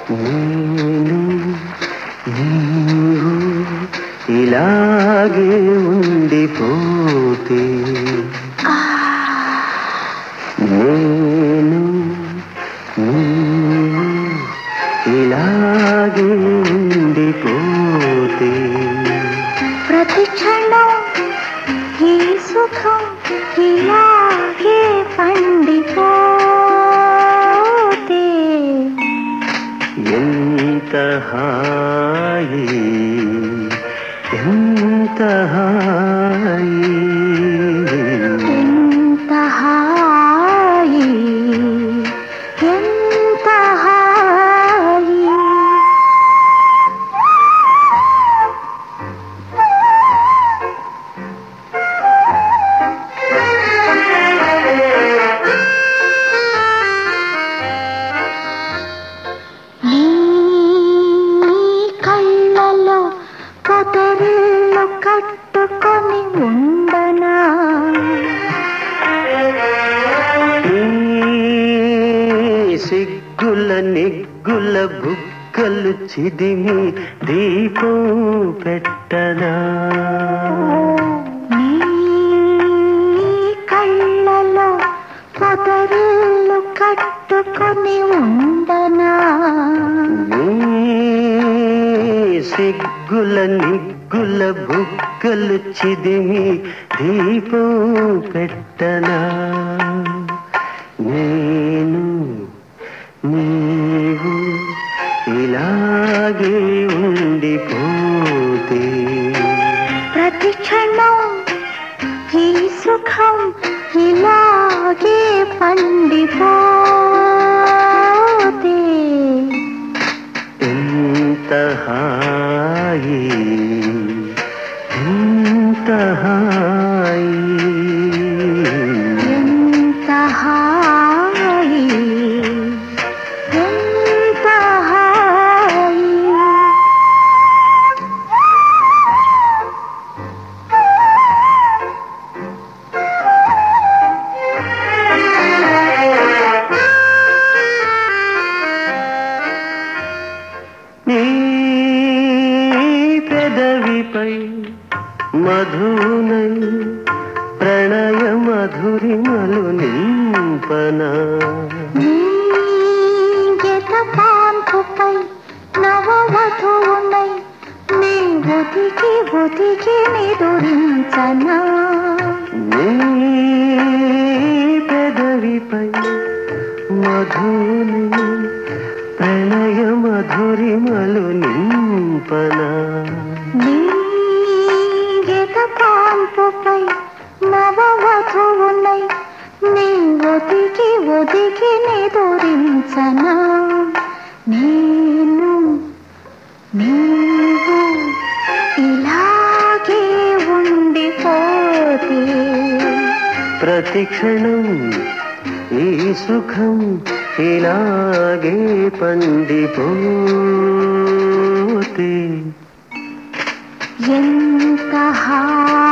నేను నీవు ఇలాగే ఉండిపోతే నేను నీవు ఇలాగే ఉండిపోతే ప్రతి క్షణం ఈ సుఖం ఇలాగే పండిపోతే ఎంత హాయి ఎంత హాయి ఎంత హాయి ఎంత హాయి నీ కళ్ళలో పొదరిల్లు కట్టుకొని ఉండనా ఈ సిగ్గుల నిగ్గుల బుగ్గలు చిదిమి దీపం పెట్టనా నీ కళ్ళలో పొదరిల్లు కట్టుకొని ఉండనా నీ సిగ్గుల నిగ్గుల బుగ్గలు చిదిమి దీపం పెట్టనా నేను నీవు ఇలాగే ఉండిపోతే ప్రతి క్షణం ఈ సుఖం ఇలాగే పండిపోతే ఎంత హాయి ఎంత హాయి ఎంత హాయి ఎంత హాయి నీ పెదవిపై మధునై ప్రణయ మధురిమలు నింపనా నీగెత పాన్పుపై నవవధువునై నీ ఒదిగి ఒదిగి నిదురించనా నీ పెదవిపై మధునై ప్రణయ మధురిమలు నింపనా నీగెత పాన్పుపై నవవధువునై నీ ఒదిగి ఒదిగి నిదురించనా నేను నీవు ఇలాగే ఉండిపోతే ప్రతి క్షణం ఈ సుఖం ఇలాగే పండిపోతే ఎంత హాయి